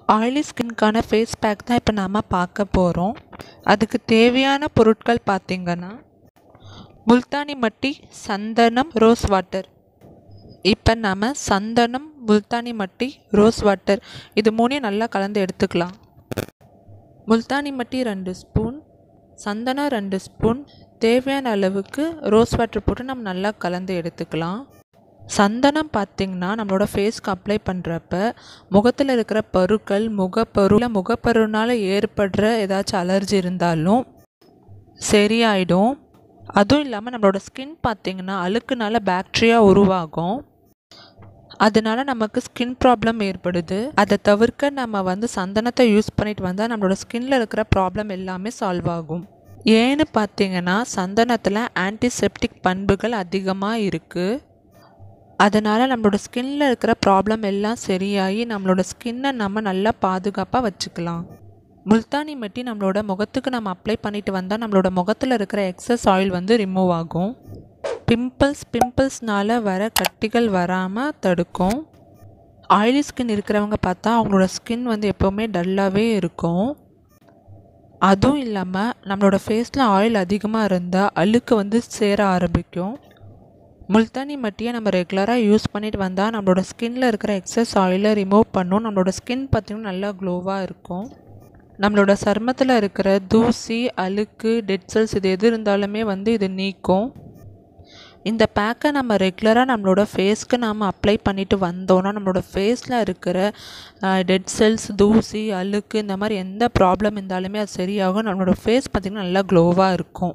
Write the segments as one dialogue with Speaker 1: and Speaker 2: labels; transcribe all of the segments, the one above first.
Speaker 1: oily ஸ்கின்க்கான face pack தான் இப்போ நாம் பார்க்க போகிறோம் அதுக்கு தேவையான பொருட்கள் பார்த்திங்கன்னா முல்தானி மட்டி சந்தனம் ரோஸ் வாட்டர் இப்போ நாம் சந்தனம் முல்தானி மட்டி ரோஸ் வாட்டர் இது மூணையும் நல்லா கலந்து எடுத்துக்கலாம் முல்தானி மட்டி ரெண்டு ஸ்பூன் சந்தனம் ரெண்டு ஸ்பூன் தேவையான அளவுக்கு ரோஸ் வாட்டர் போட்டு நம்ம நல்லா கலந்து எடுத்துக்கலாம் சந்தனம் பார்த்திங்கன்னா நம்மளோட ஃபேஸ்க்கு அப்ளை பண்ணுறப்ப முகத்தில் இருக்கிற பருக்கள் முகப்பரு இல்லை முகப்பருனால் ஏற்படுற ஏதாச்சும் அலர்ஜி இருந்தாலும் சரியாயிடும் அதுவும் இல்லாமல் நம்மளோட ஸ்கின் பார்த்திங்கன்னா அழுக்குனால பாக்டீரியா உருவாகும் அதனால நமக்கு ஸ்கின் ப்ராப்ளம் ஏற்படுது அதை தவிர்க்க நம்ம வந்து சந்தனத்தை யூஸ் பண்ணிட்டு வந்தால் நம்மளோட ஸ்கின்ல இருக்கிற ப்ராப்ளம் எல்லாமே சால்வ் ஆகும் ஏன்னு பார்த்தீங்கன்னா சந்தனத்தில் ஆன்டிசெப்டிக் பண்புகள் அதிகமாக இருக்குது அதனால் நம்மளோட ஸ்கின்ல இருக்கிற ப்ராப்ளம் எல்லாம் சரியாகி நம்மளோட ஸ்கின்னை நம்ம நல்லா பாதுகாப்பாக வச்சுக்கலாம் முல்தானி மெட்டி நம்மளோட முகத்துக்கு நம்ம அப்ளை பண்ணிட்டு வந்தால் நம்மளோட முகத்தில் இருக்கிற எக்ஸஸ் ஆயில் வந்து ரிமூவ் ஆகும் பிம்பிள்ஸ் பிம்பிள்ஸ்னால வர கட்டிகள் வராமல் தடுக்கும் ஆயிலி ஸ்கின் இருக்கிறவங்க பார்த்தா அவங்களோட ஸ்கின் வந்து எப்போவுமே டல்லாகவே இருக்கும் அதுவும் இல்லாமல் நம்மளோட ஃபேஸில் ஆயில் அதிகமாக இருந்தால் அழுக்கு வந்து சேர ஆரம்பிக்கும் முல்தானி மட்டியை நம்ம ரெகுலராக யூஸ் பண்ணிட்டு வந்தால் நம்மளோட ஸ்கின்ல இருக்கிற எக்ஸஸ் ஆயிலை ரிமூவ் பண்ணும் நம்மளோட ஸ்கின் பார்த்திங்கன்னா நல்லா க்ளோவாக இருக்கும் நம்மளோட சருமத்தில் இருக்கிற தூசி அழுக்கு டெட் செல்ஸ் இது எது இருந்தாலுமே வந்து இது நீக்கும் இந்த பேக்கை நம்ம ரெகுலராக நம்மளோட ஃபேஸ்க்கு நாம் அப்ளை பண்ணிட்டு வந்தோன்னா நம்மளோட ஃபேஸில் இருக்கிற டெட் செல்ஸ் தூசி அழுக்கு இந்த மாதிரி எந்த ப்ராப்ளம் இருந்தாலுமே அது சரியாகும் நம்மளோட ஃபேஸ் பார்த்திங்கன்னா நல்லா க்ளோவாக இருக்கும்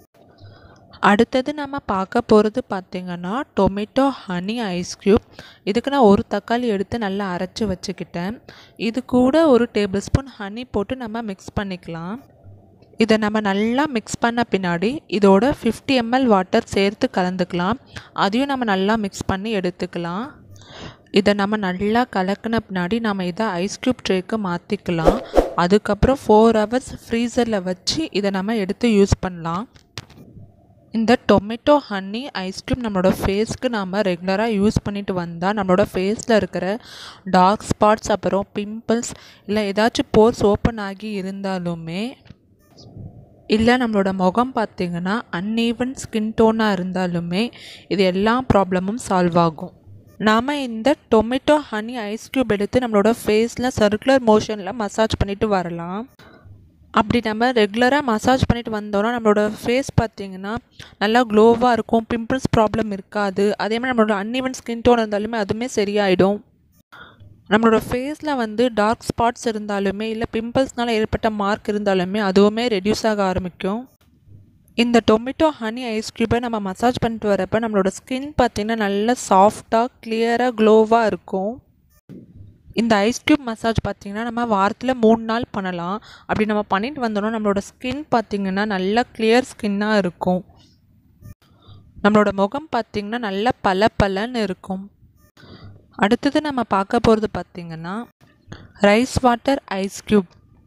Speaker 1: அடுத்தது நம்ம பார்க்க போகிறது பார்த்திங்கன்னா டொமேட்டோ ஹனி ஐஸ் க்யூப் இதுக்கு நான் ஒரு தக்காளி எடுத்து நல்லா அரைச்சி வச்சுக்கிட்டேன் இது கூட ஒரு டேபிள் ஸ்பூன் ஹனி போட்டு நம்ம மிக்ஸ் பண்ணிக்கலாம் இதை நம்ம நல்லா மிக்ஸ் பண்ண பின்னாடி இதோட ஃபிஃப்டி எம்எல் வாட்டர் சேர்த்து கலந்துக்கலாம் அதையும் நம்ம நல்லா மிக்ஸ் பண்ணி எடுத்துக்கலாம் இதை நம்ம நல்லா கலக்கின பின்னாடி நம்ம இதை ஐஸ் க்யூப் ட்ரேக்கு மாற்றிக்கலாம் அதுக்கப்புறம் ஃபோர் ஹவர்ஸ் ஃப்ரீசரில் வச்சு இதை நம்ம எடுத்து யூஸ் பண்ணலாம் இந்த டொமேட்டோ ஹனி ஐஸ்கிரீம் நம்மளோட ஃபேஸ்க்கு நாம் ரெகுலராக யூஸ் பண்ணிட்டு வந்தால் நம்மளோட ஃபேஸில் இருக்கிற டார்க் ஸ்பாட்ஸ் அப்புறம் பிம்பிள்ஸ் இல்லை ஏதாச்சும் போர்ஸ் ஓப்பன் ஆகி இருந்தாலுமே இல்லை நம்மளோட முகம் பார்த்திங்கன்னா அன்ஈவன் ஸ்கின் டோனாக இருந்தாலுமே இது எல்லா ப்ராப்ளமும் சால்வ் ஆகும் நாம் இந்த டொமேட்டோ ஹனி ஐஸ் க்யூப் எடுத்து நம்மளோட ஃபேஸில் சர்க்குலர் மோஷனில் மசாஜ் பண்ணிட்டு வரலாம் அப்படி நம்ம ரெகுலராக மசாஜ் பண்ணிட்டு வந்தோம்னா நம்மளோட ஃபேஸ் பார்த்திங்கன்னா நல்லா க்ளோவாக இருக்கும் பிம்பிள்ஸ் ப்ராப்ளம் இருக்காது அதே மாதிரி நம்மளோட அன்இவன் ஸ்கின் டோன் இருந்தாலுமே அதுவுமே சரியாயிடும் நம்மளோட ஃபேஸில் வந்து டார்க் ஸ்பாட்ஸ் இருந்தாலுமே இல்லை பிம்பிள்ஸ்னால் ஏற்பட்ட மார்க் இருந்தாலுமே அதுவுமே ரெடியூஸ் ஆக ஆரம்பிக்கும் இந்த டொமேட்டோ ஹனி ஐஸ் க்யூப்பை நம்ம மசாஜ் பண்ணிட்டு வரப்போ நம்மளோட ஸ்கின் பார்த்திங்கன்னா நல்லா சாஃப்டாக கிளியராக க்ளோவாக இருக்கும் இந்த ஐஸ் க்யூப் மசாஜ் பார்த்திங்கன்னா நம்ம வாரத்தில் மூணு நாள் பண்ணலாம் அப்படி நம்ம பண்ணிட்டு வந்தோம்னா நம்மளோட ஸ்கின் பார்த்திங்கன்னா நல்லா கிளியர் ஸ்கின்னாக இருக்கும் நம்மளோட முகம் பார்த்திங்கன்னா நல்லா பல பலன்னு இருக்கும் அடுத்தது நம்ம பார்க்க போகிறது பார்த்திங்கன்னா ரைஸ் வாட்டர் ஐஸ் க்யூப்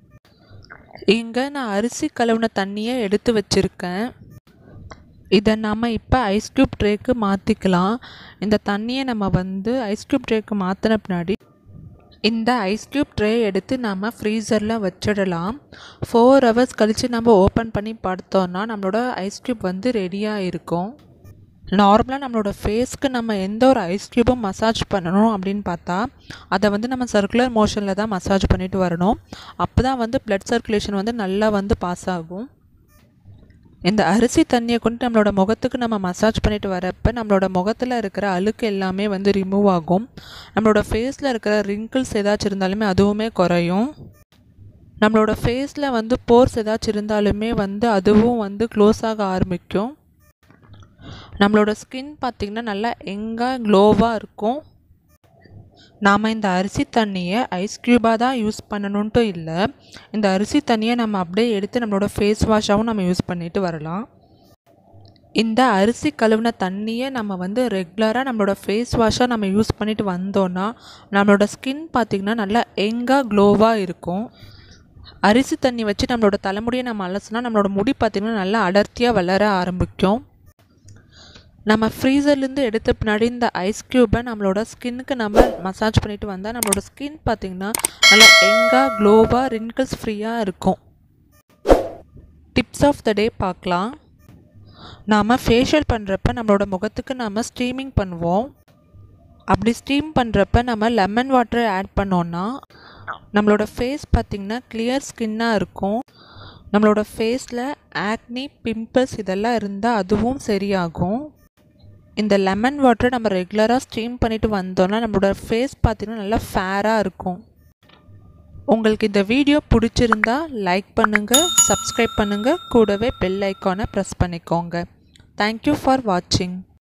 Speaker 1: இங்கே நான் அரிசி கழுவுன தண்ணியை எடுத்து வச்சுருக்கேன் இதை நம்ம இப்போ ஐஸ் க்யூப் ட்ரேக்கு மாற்றிக்கலாம் இந்த தண்ணியை நம்ம வந்து ஐஸ் க்யூப் ட்ரேக்கு மாற்றின பின்னாடி இந்த ஐஸ் க்யூப் ட்ரே எடுத்து நம்ம ஃப்ரீசரில் வச்சிடலாம் ஃபோர் ஹவர்ஸ் கழித்து நம்ம ஓப்பன் பண்ணி பார்த்தோன்னா நம்மளோட ஐஸ் க்யூப் வந்து ரெடியாக இருக்கும் நார்மலாக நம்மளோட ஃபேஸ்க்கு நம்ம எந்த ஒரு ஐஸ் க்யூபும் மசாஜ் பண்ணணும் அப்படின்னு பார்த்தா அதை வந்து நம்ம சர்க்குலர் மோஷனில் தான் மசாஜ் பண்ணிட்டு வரணும் அப்போ தான் வந்து ப்ளட் சர்க்குலேஷன் வந்து நல்லா வந்து பாஸ் ஆகும் இந்த அரிசி தண்ணியை கொண்டு நம்மளோட முகத்துக்கு நம்ம மசாஜ் பண்ணிட்டு வரப்போ நம்மளோட முகத்தில் இருக்கிற அழுக்கு எல்லாமே வந்து ரிமூவ் ஆகும் நம்மளோட ஃபேஸில் இருக்கிற ரிங்கிள்ஸ் ஏதாச்சும் இருந்தாலுமே அதுவுமே குறையும் நம்மளோட ஃபேஸில் வந்து போர்ஸ் ஏதாச்சும் இருந்தாலுமே வந்து அதுவும் வந்து க்ளோஸ் ஆக ஆரம்பிக்கும் நம்மளோட ஸ்கின் பார்த்திங்கன்னா நல்லா எங்காக க்ளோவாக இருக்கும் நாம் இந்த அரிசி தண்ணியை ஐஸ் க்யூபாக தான் யூஸ் பண்ணணுன்ட்டு இல்லை இந்த அரிசி தண்ணியை நம்ம அப்படியே எடுத்து நம்மளோட ஃபேஸ் வாஷாகவும் நம்ம யூஸ் பண்ணிட்டு வரலாம் இந்த அரிசி கழுவின தண்ணியை நம்ம வந்து ரெகுலராக நம்மளோட ஃபேஸ் வாஷாக நம்ம யூஸ் பண்ணிட்டு வந்தோன்னா நம்மளோட ஸ்கின் பார்த்திங்கன்னா நல்லா எங்காக க்ளோவாக இருக்கும் அரிசி தண்ணி வச்சு நம்மளோட தலைமுடியை நம்ம அலசினா நம்மளோட முடி பார்த்திங்கன்னா நல்லா அடர்த்தியாக வளர ஆரம்பிக்கும் நம்ம ஃப்ரீசர்லேருந்து எடுத்த பின்னாடி இந்த ஐஸ் க்யூப்பை நம்மளோட ஸ்கின்னுக்கு நம்ம மசாஜ் பண்ணிட்டு வந்தால் நம்மளோட ஸ்கின் பார்த்திங்கன்னா நல்லா எங்காக க்ளோவாக ரிங்கிள்ஸ் ஃப்ரீயாக இருக்கும் டிப்ஸ் ஆஃப் த டே பார்க்கலாம் நாம் ஃபேஷியல் பண்ணுறப்ப நம்மளோட முகத்துக்கு நாம் ஸ்டீமிங் பண்ணுவோம் அப்படி ஸ்டீம் பண்ணுறப்ப நம்ம லெமன் வாட்டரை ஆட் பண்ணோன்னா நம்மளோட ஃபேஸ் பார்த்திங்கன்னா கிளியர் ஸ்கின்னாக இருக்கும் நம்மளோட ஃபேஸில் ஆக்னி பிம்பிள்ஸ் இதெல்லாம் இருந்தால் அதுவும் சரியாகும் இந்த லெமன் வாட்டரை நம்ம ரெகுலராக ஸ்டீம் பண்ணிட்டு வந்தோன்னா நம்மளோட ஃபேஸ் பார்த்திங்கன்னா நல்லா ஃபேராக இருக்கும் உங்களுக்கு இந்த வீடியோ பிடிச்சிருந்தா லைக் பண்ணுங்கள் சப்ஸ்கிரைப் பண்ணுங்கள் கூடவே பெல் ஐக்கானை ப்ரெஸ் பண்ணிக்கோங்க தேங்க்யூ ஃபார் வாட்சிங்